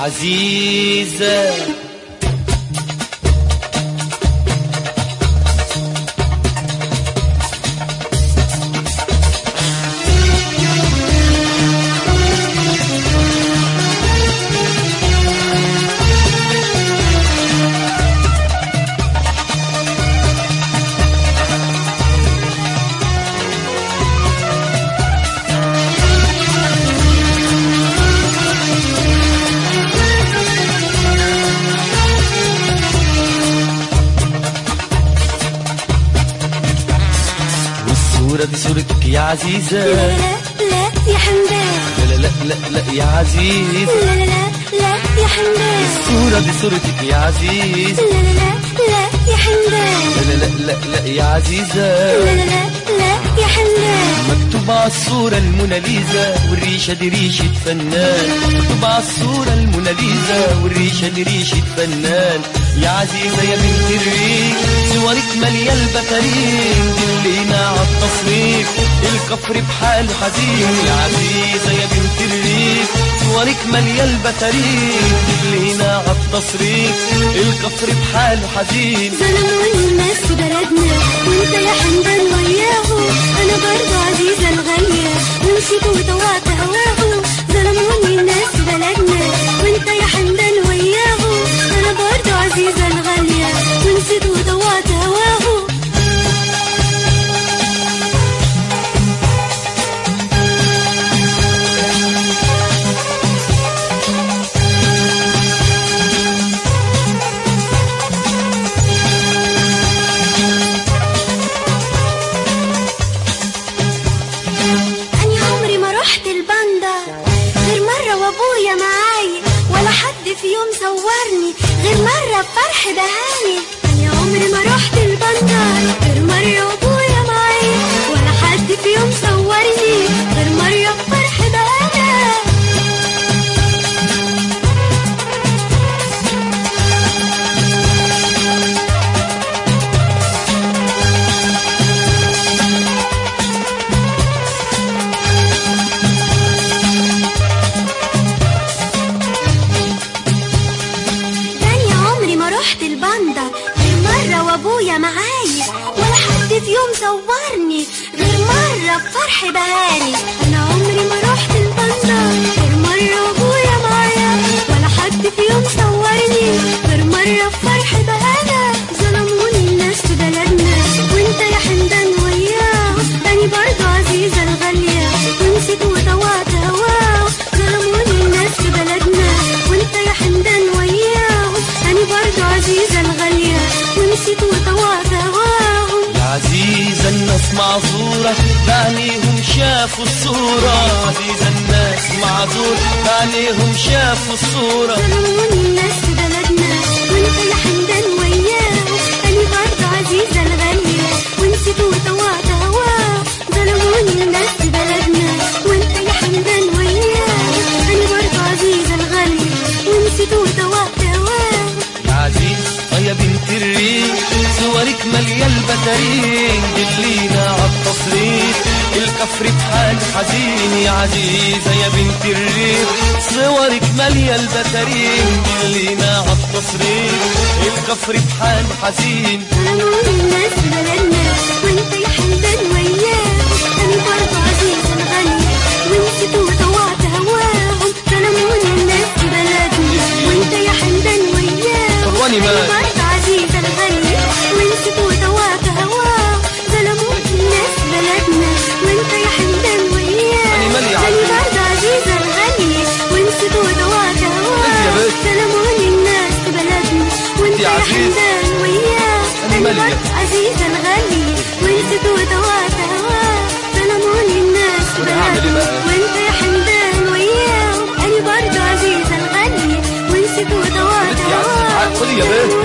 عزيزة والصورة دي صورتك يا عزيزة لا لا لا يا حمدان لا لا لا لا لا يا عزيز لا لا لا لا يا حمدان الصورة دي صورتك يا عزيز لا لا لا لا يا حمدان لا لا لا لا لا يا عزيزة لا لا لا لا يا حمدان مكتوب على الصورة الموناليزا والريشة دي ريشة فنان مكتوب على الصورة الموناليزا والريشة دي ريشة فنان يا عزيزة يا بنت الريف صورك مالية البكارين دلينا على التصريف الكفر بحاله حزين يا عزيزة يا بنت الريف صورك مالية البكارين دلينا على التصريف الكفر بحاله حزين ظلموني الناس في بلدنا وانت يا حمدان وياهم انا برضه عزيزة الغالية ومشيت وطوعت هواهم ظلموني الناس في بلدنا وانت يا حمدان وياهم انا برضه عزيزة الغالية ونسيت وطوعت هواهم أنا عمري ما رحت الباندا غير مرة وأبويا معايا ولا حد في يوم صورني غير مرة بفرح بهاني أنا عمري ما رحت الباندا غير مرة وأبويا معايا ولا حد في يوم صورني غير مرة بفرح بهاني تاني عمري ما رحت الباندا غير مرة وابويا معايا ولا حد في يوم صورني غير مرة بفرح بهاني انا عمري ما رحت الباندا غير مرة وابويا معايا ولا حد في يوم صورني غير مرة بفرح بهانا ظلموني الناس في بلدنا وانت يا حمدان وياهم تاني برضه عزيزة الغالية ونسيت وطوعت هواهم ظلموني الناس في بلدنا وانت يا حمدان وياهم تاني برضه عزيزة الغالية ونسيت وطوعت هواهم يا عزيزة الناس معذورة بعينيهم شافوا الصورة عزيزة الناس معذورة بعينيهم شافوا الصورة ظلموني الناس في بلدنا وانت يا حمدان وياهم تاني برضه عزيزة الغالية ونسيت وطوعت هواهم ظلموني الناس في بلدنا وانت يا حمدان وياهم تاني برضه عزيزة الغالية ونسيت وطوعت هواهم يا عزيز آه يا بنت الريف صورك مالية البتارين دلينا عالتصريف الكفر بحال حزين يا عزيزة يا بنت الريف صورك مالية البتارين دلينا عالتصريف الكفر بحال حزين ظلموني الناس في بلدنا وانت يا حمدان وياهم تاني برضه عزيزة الغالية ونسيت وطوعت هواهم ظلموني الناس في بلدنا وانت يا حمدان وياهم طواني تاني مال. برضه عزيزة الغالية ونسيت وطوعت هواهم ظلموني الناس في بلدنا وانت يا حمدان وياهم أنا مالي يا تاني عزيز. برضه عزيزة الغالية ونسيت وطوعت يا هواهم بنت. ظلموني الناس في بلدنا وانت يا يا عزيز. حمدان وياهم أنا تاني مالي. برضه عزيزة الغالية ونسيت وطوعت هواها ظلموني الناس في وأنا هعمل إيه بلدنا بقى؟ وانت يا حمدان وياهم أنا برضه عزيزة الغالية ونسيت وطوعت يا عزيز، هواها خدي يا بنت.